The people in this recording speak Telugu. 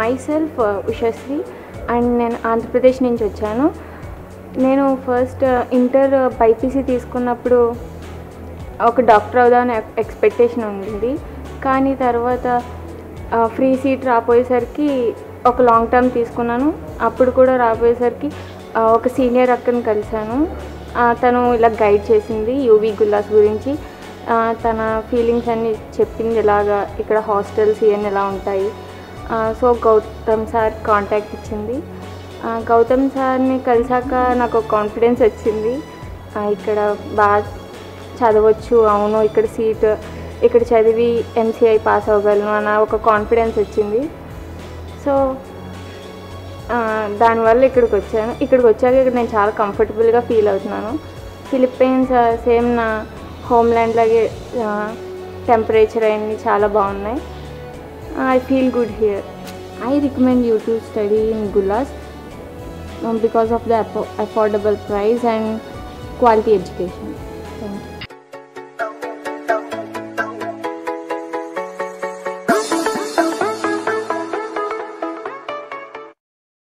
మై సెల్ఫ్ ఉషశ్రీ అండ్ నేను ఆంధ్రప్రదేశ్ నుంచి వచ్చాను నేను ఫస్ట్ ఇంటర్ బైపీసీ తీసుకున్నప్పుడు ఒక డాక్టర్ అవుదామని ఎక్స్పెక్టేషన్ ఉండింది కానీ తర్వాత ఫ్రీ సీట్ రాపోయేసరికి ఒక లాంగ్ టర్మ్ తీసుకున్నాను అప్పుడు కూడా రాపోయేసరికి ఆ, ఒక సీనియర్ అక్కని కలిశాను ఆ, తను ఇలా గైడ్ చేసింది యూవి గుల్లాస్ గురించి ఆ, తన ఫీలింగ్స్ అన్నీ చెప్పింది ఇలాగా ఇక్కడ హాస్టల్స్ ఇవన్నీ ఎలా ఉంటాయి ఆ, సో గౌతమ్ సార్ కాంటాక్ట్ ఇచ్చింది ఆ, గౌతమ్ సార్ని కలిసాక నాకు ఒక కాన్ఫిడెన్స్ వచ్చింది ఆ, ఇక్కడ బాగా చదవచ్చు అవును ఇక్కడ సీట్ ఇక్కడ చదివి ఎంసీఐ పాస్ అవ్వగలను అన్న ఒక కాన్ఫిడెన్స్ వచ్చింది సో ఆ, దానివల్ల ఇక్కడికి వచ్చాను ఇక్కడికి వచ్చాక ఇక్కడ నేను చాలా కంఫర్టబుల్గా ఫీల్ అవుతున్నాను ఫిలిప్పైన్స్ సేమ్ నా హోమ్ ల్యాండ్ లాగే టెంపరేచర్ అవన్నీ చాలా బాగున్నాయి I feel good here I recommend you to study in Gulas because of the affordable price and quality education thank you